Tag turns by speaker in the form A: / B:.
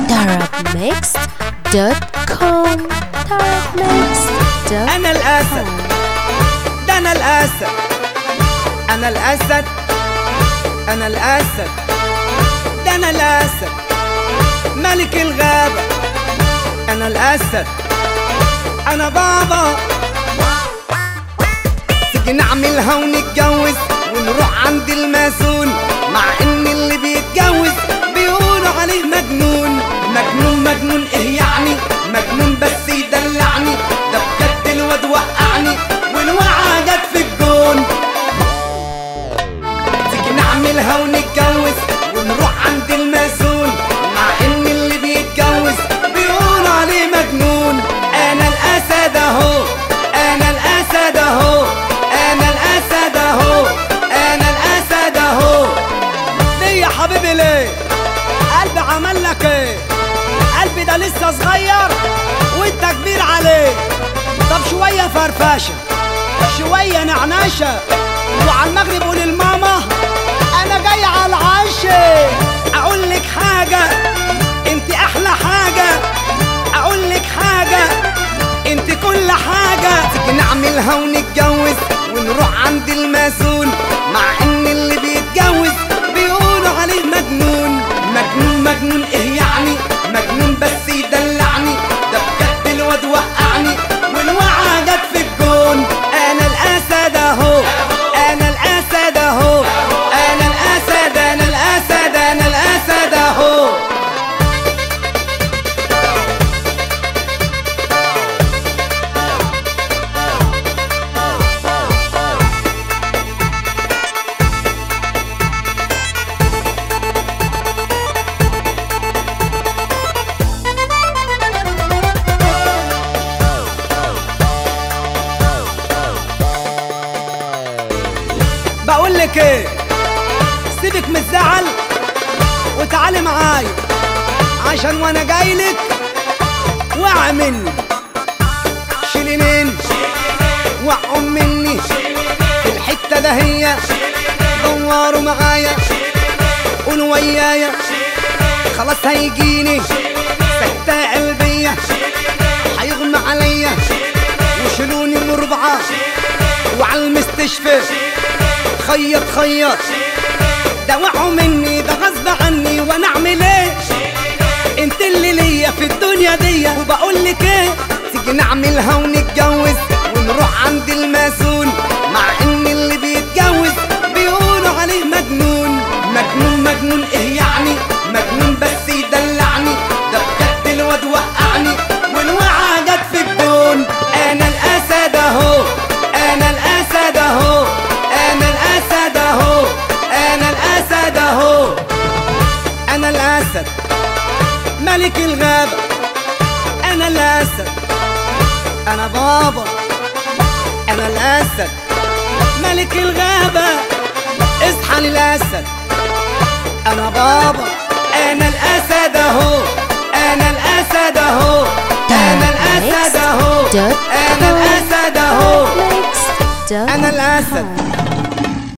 A: tarabmix.com tarabmix.com
B: أنا الأسد ده أنا الأسد أنا الأسد أنا الأسد ده أنا الأسد ملك الغابة أنا الأسد أنا بابا تيجي نعملها ونتجوز ونروح عند الماسون مع إن اللي بيتجوز بيقولوا عليه مجنون مجنون مجنون إيه يعني مجنون بس يدلعني ده بجد الواد وقعني والوقعة جت في الجون تيجي نعملها ونتجوز ونروح عند الماسون مع ان اللي بيتجوز بيقولوا عليه مجنون انا الاسد اهو انا الاسد اهو انا الاسد اهو انا الاسد اهو ليه يا حبيبي ليه قلبي عمل لك ايه قلبي ده لسه صغير وانت كبير عليه طب شويه فرفشه شويه نعناشه وعلى المغرب قول لماما انا جاي على العشاء اقول لك حاجه انت احلى حاجه اقول لك حاجه انت كل حاجه تيجي نعملها ونتجوز ونروح عند الماسون مع ان اللي بيتجوز بيقولوا عليه مجنون مجنون مجنون ايه يعني مجنون بس يدلعني ده بجد الواد وقعني والوقعه جت في الجون انا الاسد اهو انا الاسد اهو انا الاسد انا الاسد انا الاسد اهو بقول لك ايه سيبك من الزعل وتعالي معايا عشان وانا جاي لك وقع مني شيلي مني وقعوا مني في الحته ده هي دوروا معايا قولوا ويايا خلاص هيجيني سكتة قلبية هيغمى عليا وشيلوني مربعة وعلى المستشفى خيط خيط ده وقعوا مني ده غصب عني وانا اعمل ايه انت اللي ليا في الدنيا دي وبقول لك ايه تيجي نعملها ونتجوز ونروح عند الماسون مع ان اللي بيتجوز بيقولوا عليه مجنون مجنون مجنون ايه يعني مجنون بس يدلعني ده بجد الواد وقعني والوقعه جت في الجون انا الاسد اهو انا الاسد اهو انا الاسد اهو انا الاسد اهو انا الاسد ملك الغابة انا الاسد انا بابا انا الاسد ملك الغابة اصحى للاسد انا بابا انا الاسد اهو انا الاسد اهو انا الاسد اهو انا الاسد اهو انا الاسد